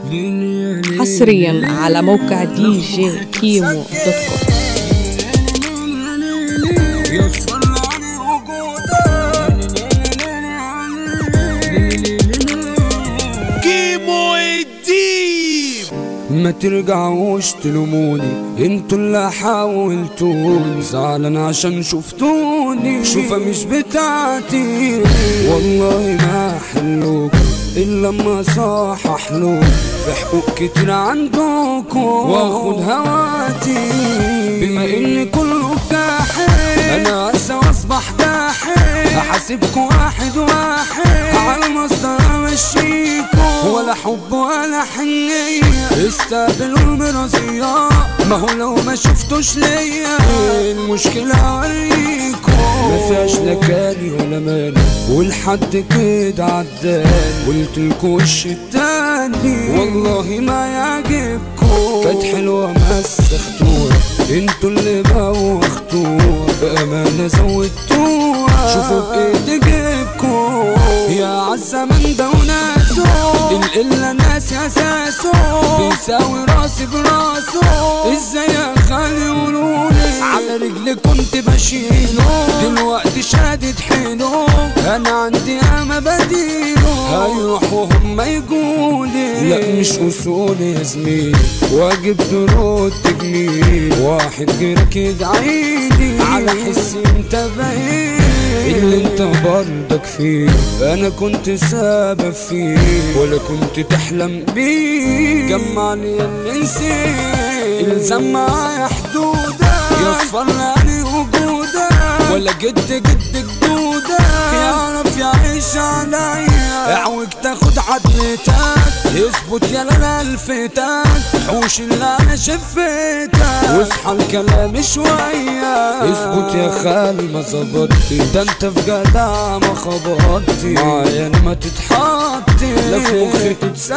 حصريا على موقع دي جي كيمو دوت كوم يصفر علي وجودك كيمو الديب ما ترجعوش تلوموني انتوا اللي حاولتوني زعلان عشان شفتوني شوفة مش بتاعتي والله ما حلوكم الا لما صاحح له في حقوق كتير عندكم واخد هواتي بما ان كله جاحد انا انسى واصبح جاحد هحاسبكوا واحد واحد على المسطرة امشيكوا ولا حب ولا حنية استقبلوا المرازية ما هو لو ما شفتوش ليا المشكلة اوريكوا ما فيهاش لا كاني ولا ماني والحد كده عداني قلت لكوا وش التاني والله ما يعجبكوا كانت حلوة مسختوها انتوا اللي بوختوها بأمانة زودتوها شوفوا بإيد جيبكوا يا عالزمن ده وناسه القلة ناس اساسه بيساوي راسي براسه ازاي يا خالي يقولولي على رجلي كنت بشيله دلوقتي شادد حيله انا عندي اما بديله هيروح وهم يقولي لا مش اصولي يا زميلي واجب ترد جميل واحد غيرك يدعيلي على حسي انت بعيد اللي انت برضك فيه انا كنت سبب فيه ولا كنت تحلم بيه جمع لي اللي نسيت الزم معايا حدودك يصفر لي وجودك ولا جد جد جدودك يعرف يعيش عليا اعوج تاخد عدلتك اثبت يا لا الفتك حوش اللي انا شفتك واصحى الكلام شوية اثبت يا خال ما ظبطتي ده انت في جدع ما خبطتي معايا أنا ما تتحطي لا في مخي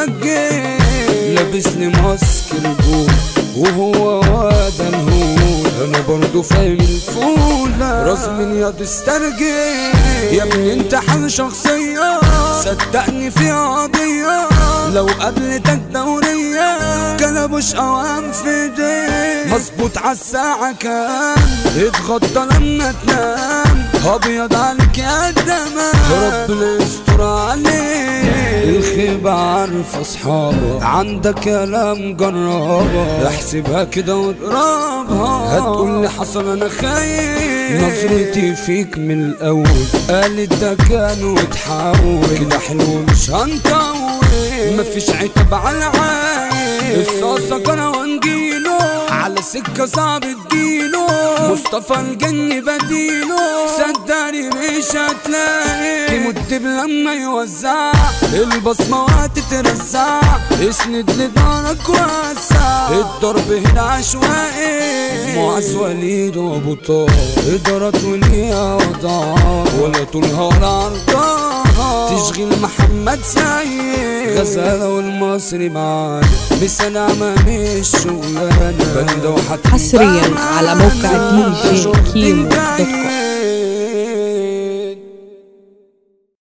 تتسجل لابس لي ماسك الجول وهو واد الهول انا برضو فاهم الفولة راس من ياض استرجل يا ابني انت حال شخصية صدقني في قضية لو قابلتك دورية كلبوش اوام في ايديك مظبوط عالساعة كام اتغطى لما تنام ابيض عليك يا دمام ربنا يستر عليك الخيبة عارف اصحابها عندك كلام جربها احسبها كده واضربها هتقول لي حصل انا خايف نظرتي فيك من الاول قالت ده كان وتحاول كده حلو مش هنطول مفيش عتب على العين الصاصة كان ونجيله على سكة صعب تجيله مصطفى الجن بديله صدقني مش هتلاقي مدب لما يوزع البصمة وهتترزع اسند لدارك وسع الضرب هنا عشوائي معز وليد وابو طه ادارات وليها وضعها ولا طولها ولا عرضها تشغيل محمد سيد غزالة والمصري معانا بسلامة مش شغلانة بندة وحتى حصريا على موقع دي جي كيمو دوت كوم